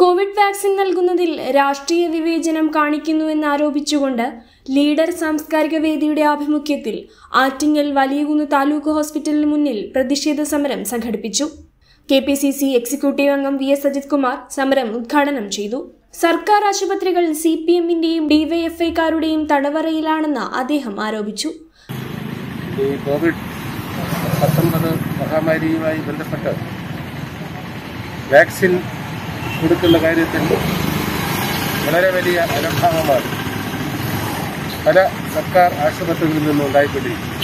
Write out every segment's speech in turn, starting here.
Covid vaccine നൽകുന്നതിൽ രാഷ്ട്രീയ വിവേചനം കാണിക്കുന്നുവെന്നാരോപിച്ചുകൊണ്ട് ലീഡർ സാംസ്കാരിക വേദിയുടെ ആഭിമുഖ്യത്തിൽ ആറ്റിങ്ങൽ വലിയകുന്ന് താലൂക്ക് ഹോസ്പിറ്റലിന് മുന്നിൽ പ്രതിഷേധ സമരം സംഘടിപ്പിച്ചു K P C C executive അംഗം വി എസ് അജിത് കുമാർ സമരം ഉദ്ഘാടനം ചെയ്തു സർക്കാർ ആശുപത്രികൾ സി പി എമ്മിന്റെയും ഡിവൈഎഫ്ഐക്കാരുടെയും തടവറയിലാണെന്ന് അദ്ദേഹം ആരോപിച്ചു ഈ കോവിഡ് പത്തൊമ്പത് മഹാമാരിയുമായി ബന്ധപ്പെട്ട് വാക്സിൻ കൊടുക്കുന്ന കാര്യത്തിൽ വളരെ വലിയ അലംഭാവമാണ് പല സർക്കാർ ആശുപത്രികളിൽ നിന്നും ഉണ്ടായിക്കൊണ്ടിരിക്കുന്നത്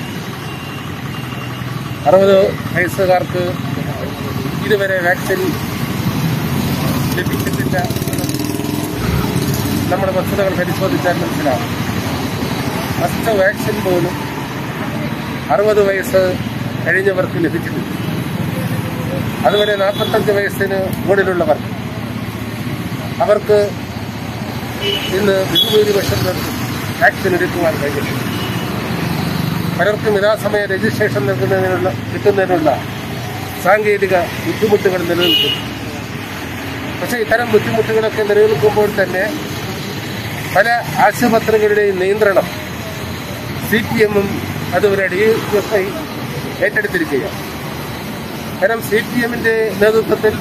അറുപത് വയസ്സുകാർക്ക് ഇതുവരെ വാക്സിൻ ലഭിച്ചിട്ടില്ല നമ്മുടെ വസ്തുതകൾ പരിശോധിച്ചാൽ മനസ്സിലാവും ഫസ്റ്റ് വാക്സിൻ പോലും അറുപത് വയസ്സ് കഴിഞ്ഞവർക്ക് ലഭിച്ചിട്ടുണ്ട് അതുപോലെ നാൽപ്പത്തഞ്ച് വയസ്സിന് മുകളിലുള്ളവർ അവർക്ക് ഇന്ന് ബഹുഭൂരിപക്ഷം പേർക്ക് വാക്സിൻ എടുക്കുവാൻ കഴിഞ്ഞിട്ടുണ്ട് പലർക്കും യഥാസമയം രജിസ്ട്രേഷൻ നൽകുന്നതിനുള്ള കിട്ടുന്നതിനുള്ള സാങ്കേതിക ബുദ്ധിമുട്ടുകൾ നിലനിൽക്കുന്നു പക്ഷേ ഇത്തരം ബുദ്ധിമുട്ടുകളൊക്കെ നിലനിൽക്കുമ്പോൾ തന്നെ പല ആശുപത്രികളുടെയും നിയന്ത്രണം സി പി എമ്മും അതുപോലെ ഡി എഫ് ഐ ഏറ്റെടുത്തിരിക്കുകയാണ് കാരണം സി പി എമ്മിന്റെ നേതൃത്വത്തിൽ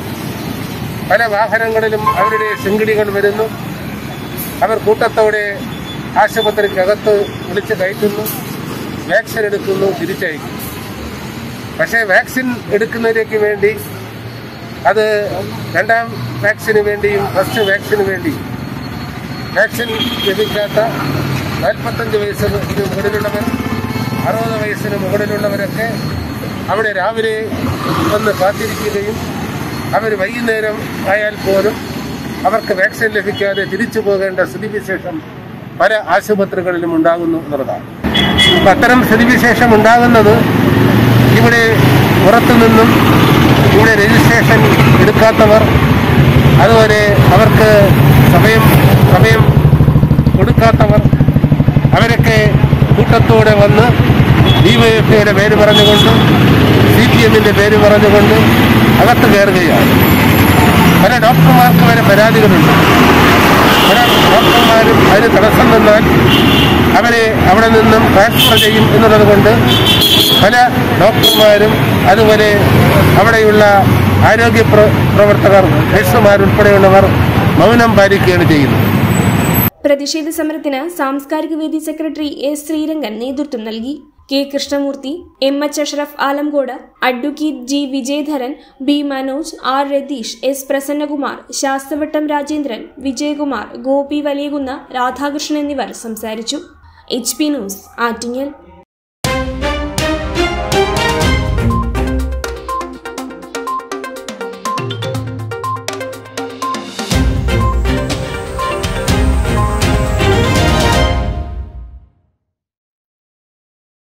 പല വാഹനങ്ങളിലും അവരുടെ ശൃംഖടികൾ വരുന്നു അവർ കൂട്ടത്തോടെ ആശുപത്രിക്കകത്ത് വിളിച്ച് കയറ്റുന്നു വാക്സിൻ എടുക്കുന്നു തിരിച്ചയക്കുന്നു പക്ഷേ വാക്സിൻ എടുക്കുന്നതിലേക്ക് വേണ്ടി അത് രണ്ടാം വാക്സിന് വേണ്ടിയും ഫസ്റ്റ് വാക്സിന് വേണ്ടിയും വാക്സിൻ ലഭിക്കാത്ത നാൽപ്പത്തഞ്ച് വയസ്സിന് മുകളിലുള്ളവർ അറുപത് വയസ്സിന് മുകളിലുള്ളവരൊക്കെ അവിടെ രാവിലെ വന്ന് കാത്തിരിക്കുകയും അവർ വൈകുന്നേരം ആയാൽ പോലും അവർക്ക് വാക്സിൻ ലഭിക്കാതെ തിരിച്ചു പോകേണ്ട സ്ഥിതിവിശേഷം പല ആശുപത്രികളിലും ഉണ്ടാകുന്നു എന്നുള്ളതാണ് അപ്പം അത്തരം സ്ഥിതിവിശേഷം ഉണ്ടാകുന്നത് ഇവിടെ പുറത്തുനിന്നും ഇവിടെ രജിസ്ട്രേഷൻ എടുക്കാത്തവർ അതുപോലെ അവർക്ക് സമയം സമയം കൊടുക്കാത്തവർ അവരൊക്കെ കൂട്ടത്തോടെ വന്ന് ഡിവൈഎഫ്ഐയുടെ പേര് പറഞ്ഞുകൊണ്ട് സി പി എമ്മിന്റെ പേര് പറഞ്ഞുകൊണ്ട് അകത്ത് കയറുകയാണ് പല ഡോക്ടർമാർക്ക് വരെ പരാതികളുണ്ട് പല ഡോക്ടർമാരും അതിന് തടസ്സം നിന്നാൽ അവരെ അവിടെ നിന്നും ട്രാൻസ്ഫർ ചെയ്യും എന്നുള്ളത് കൊണ്ട് പല ഡോക്ടർമാരും അതുപോലെ അവിടെയുള്ള ആരോഗ്യ പ്ര- പ്രവർത്തകർ നഴ്സുമാരുൾപ്പെടെയുള്ളവർ മൗനം പാലിക്കുകയാണ് ചെയ്യുന്നത് പ്രതിഷേധ സമരത്തിന് സാംസ്കാരിക വേദി സെക്രട്ടറി എ ശ്രീരംഗൻ നേതൃത്വം നൽകി K Krishnamoorthy M H Ashraf Alamcode advocate G Vijayadharan B Manoj R Ratheesh S Prasannakumar Sasthavattom Rajendran Vijayakumar Gopi Valiyakunnu രാധാകൃഷ്ണൻ എന്നിവർ സംസാരിച്ചു എച്ച് പി ന്യൂസ് ആറ്റിങ്ങൽ